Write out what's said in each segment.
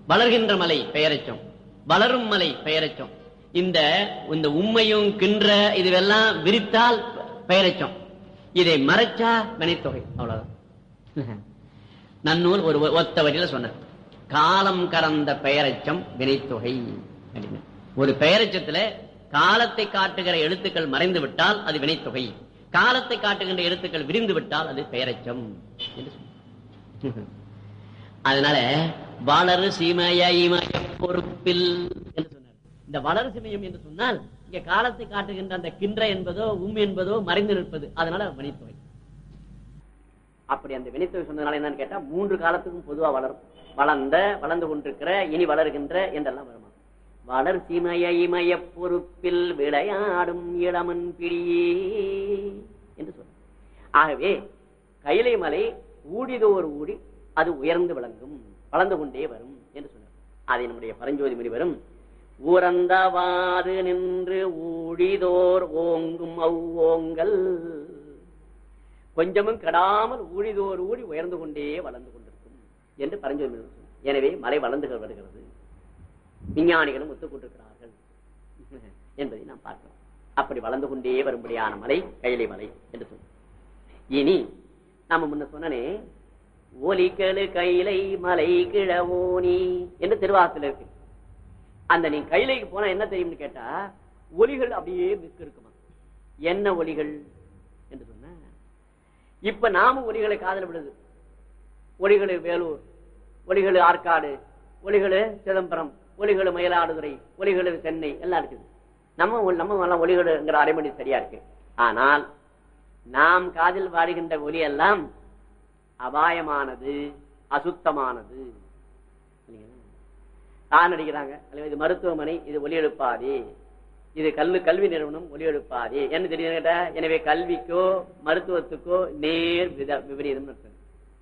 வளர்கின்ற மலை பெயரச்சம் வளரும் மலை பெயரச்சம் இந்த இந்த உண்மையும் கின்ற இதுவெல்லாம் விரித்தால் பெயரச்சம் இதை மறைச்சா வினைத்தொகை அவ்வளவுதான் நன்னூல் ஒரு ஒத்த வரியில சொன்னது காலம் கறந்த பெயரச்சம் வினைத்தொகை அப்படின்னு ஒரு பெயரச்சத்துல காலத்தை காட்டுகிற எழுத்துக்கள் மறைந்து விட்டால் அது வினைத்தொகை காலத்தை காட்டுகின்ற எழுத்துக்கள் விரிந்து விட்டால் அது பெயரச்சம் என்று சொன்னார். அதனால வளரு சிமய இமய பொறுப்பில் என்று சொன்னார் இந்த வளரு சிமயம் என்று சொன்னால் இங்க காலத்தை காட்டுகின்ற அந்த கின்ற என்பதோ உம் என்பதோ மறைந்து நிற்பது அதனால வினைத்தொகை அப்படி அந்த வினைத்தொகை சொன்னதுனால என்னன்னு கேட்டா மூன்று காலத்துக்கும் பொதுவா வளரும் வளர்ந்த வளர்ந்து கொண்டிருக்கிற இனி வளர்கின்ற என்றெல்லாம் வருமா வளர் சிமய இமய பொறுப்பில் விளையாடும் இளமன் பிடியே என்று சொல்ற ஆகவே கைலை மலை ஊடிதோர் ஊடி அது உயர்ந்து விளங்கும் வளர்ந்து கொண்டே வரும் என்று சொன்னார் அதை நம்முடைய பரஞ்சோதி முனிவரும் ஊரந்தவாறு நின்று ஊழிதோர் ஓங்கும் அவ்வோங்கல் கொஞ்சமும் கெடாமல் ஊழிதோர் ஊடி உயர்ந்து கொண்டே வளர்ந்து கொண்டிருக்கும் என்று பரஞ்சோதி முனிவர் சொன்னார். எனவே மலை வளர்ந்து வருகிறது விஞ்ஞானிகளும் ஒத்துக்கொண்டிருக்கிறார்கள் என்பதை நாம் பார்க்கிறோம் அப்படி வளர்ந்து கொண்டே வரும்படியான மலை கைலை மலை என்று சொன்னோம் இனி நாம முன்ன சொன்னனே ஒலிக்கழு கைலை மலை கிழவோனி என்று திருவாசத்தில் இருக்கு அந்த நீ கைலைக்கு போனா என்ன தெரியும்னு கேட்டா ஒலிகள் அப்படியே மிக்க இருக்குமா என்ன ஒலிகள் என்று சொன்ன இப்ப நாமும் ஒலிகளை காதல் விடுது ஒலிகளு வேலூர் ஒலிகளு ஆற்காடு ஒலிகளு சிதம்பரம் ஒலிகளு மயிலாடுதுறை ஒலிகளு சென்னை எல்லாம் இருக்குது நம்ம ஒ- நம்ம எல்லாம் ஒலிகளுங்கிற அரைமணி சரியா இருக்கு ஆனால் நாம் காதில் பாடுகின்ற ஒலி எல்லாம் அபாயமானது அசுத்தமானது இல்லைங்களா? தான் அடிக்கிறாங்க அல்லது இது மருத்துவமனை இது ஒலி எழுப்பாதே இது கல்வி கல்வி நிறுவனம் ஒலி எழுப்பாதே என்ன தெரியுது கேட்டா எனவே கல்விக்கோ மருத்துவத்துக்கோ நேர் வித விபரீதம் அர்த்தம்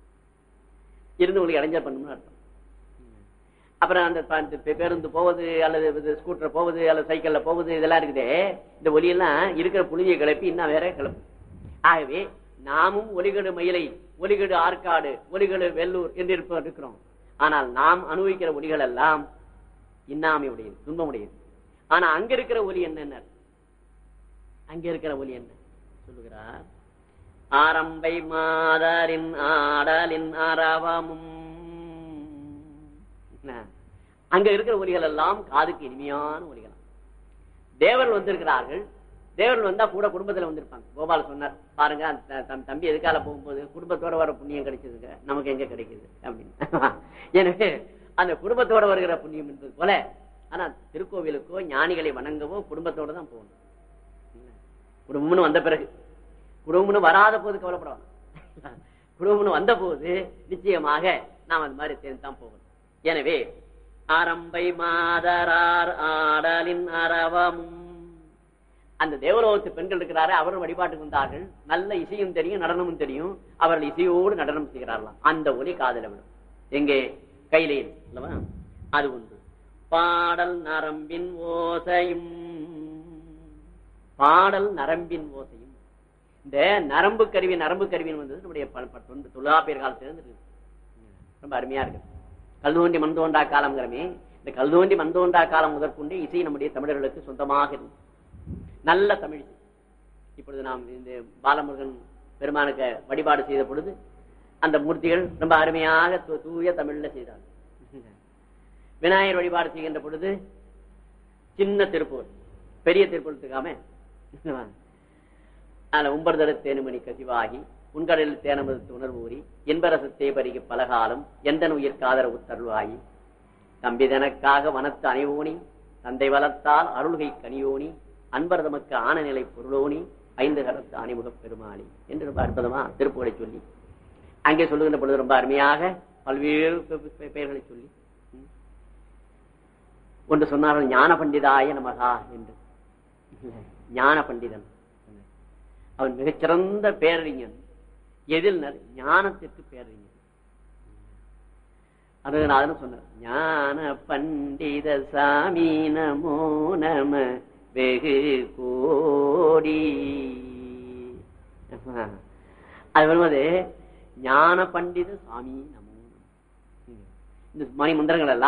இருந்து உங்களுக்கு இடைஞ்சல் பண்ணணும்னு அர்த்தம் அப்புறம் அந்த ப- அந்த பே- பேருந்து போவது அல்லது இது ஸ்கூட்டர் போவது அல்லது சைக்கிள்ல போவது இதெல்லாம் இருக்குதே இந்த ஒலியெல்லாம் இருக்கிற புழுதியை கிளப்பி இன்னும் வேற கிளப்பு ஆகவே நாமும் ஒலிகடு மயிலை ஒலிகடு ஆற்காடு ஒலிகடு வெள்ளூர் என்று இருப்ப இருக்கிறோம் ஆனால் நாம் அனுபவிக்கிற ஒலிகள் எல்லாம் இன்னாமை உடையது துன்பமுடையது ஆனா அங்க இருக்கிற ஒலி என்ன அங்க இருக்கிற ஒலி என்ன சொல்லுகிறார் ஆரம்பை மாதரின் ஆடலின் அரவமும் என்ன? அங்க இருக்கிற ஒலிகள் எல்லாம் காதுக்கு இனிமையான ஒலிகள் தேவர்கள் வந்திருக்கிறார்கள் தேவர்கள் வந்தா கூட குடும்பத்துல வந்திருப்பாங்க கோபால சொன்னார் பாருங்க அந்த தம் தம்பி எதுக்கால போகும்போது குடும்பத்தோட வர புண்ணியம் கிடைச்சதுங்க நமக்கு எங்க கிடைக்குது அப்படின்னு எனவே அந்த குடும்பத்தோட வருகிற புண்ணியம் என்பது போல ஆனா திருக்கோவிலுக்கோ ஞானிகளை வணங்கவோ குடும்பத்தோட தான் போகணும் குடும்பம்னு வந்த பிறகு குடும்பம்னு வராத போது கவலைப்படலாம் குடும்பம்னு வந்த போது நிச்சயமாக நாம் அது மாதிரி சேர்ந்து தான் போகணும் எனவே ஆரம்பை மாதரார் ஆடலின் அரவமும் அந்த தேவலோகத்து பெண்கள் இருக்கிறாரு அவரும் வழிபாட்டுக்கு வந்தார்கள் நல்ல இசையும் தெரியும் நடனமும் தெரியும் அவர்கள் இசையோடு நடனம் செய்கிறார்களாம் அந்த ஒலி காதல விடும் எங்கே கையிலையில் அல்லவா அது ஒன்று பாடல் நரம்பின் ஓசையும் பாடல் நரம்பின் ஓசையும் இந்த நரம்பு கருவி நரம்பு கருவின்னு வந்தது நம்முடைய ப- ப- தொண்டு தொழிலாப்பியர் காலத்திலிருந்து இருக்கு ரொம்ப அருமையா இருக்கு கல் தோண்டி மண் தோண்டா காலம்ங்கிறமே இந்த கல் தோண்டி மண் தோண்டா காலம் முதற்கொண்டு இசை நம்முடைய தமிழர்களுக்கு சொந்தமாக இருக்கு நல்ல தமிழ் இசை. இப்பொழுது நாம் இந்த பாலமுருகன் பெருமானுக்கு வழிபாடு செய்த பொழுது அந்த மூர்த்திகள் ரொம்ப அருமையாக தூ- தூய தமிழ்ல செய்தார் விநாயகர் வழிபாடு செய்கின்ற பொழுது சின்ன திருப்பூர் பெரிய திருப்பூர்த்துக்காம அதுல உம்பர்தர தேனுமணி கசிவாகி உண்கடலில் தேனமது உணர்வூறி என்பரசத்தே பருகி பலகாலம் எந்தன் உயிர் காதர உத்தருவாயி தம்பிதனக்காக வனத்து அணைவோனி தந்தை வளர்த்தால் அருள்கை கனியோனி அன்பர் தமக்கு ஆன நிலை பொருளோனி ஐந்து கரத்து அணிமுகப் பெருமாளி என்று ரொம்ப அற்புதமா திருப்புகளை சொல்லி அங்கே சொல்லுகின்ற பொழுது ரொம்ப அருமையாக பல்வேறு பெ- பெ- பெயர்களை சொல்லி ம். ஒன்று சொன்னார்கள் ஞான பண்டிதாய நமகா என்று ஞான பண்டிதன் அவன் மிகச்சிறந்த பேரறிஞன் எதில் ந- ஞானத்திற்கு பேரறிஞன் அருகநாதன் சொன்னார் ஞான பண்டித சாமி நமோ நம வெகு கோடி அது வரும்போது ஞான பண்டித சாமி நமோ நம. இந்த மணி மந்திரங்கள் எல்லாம்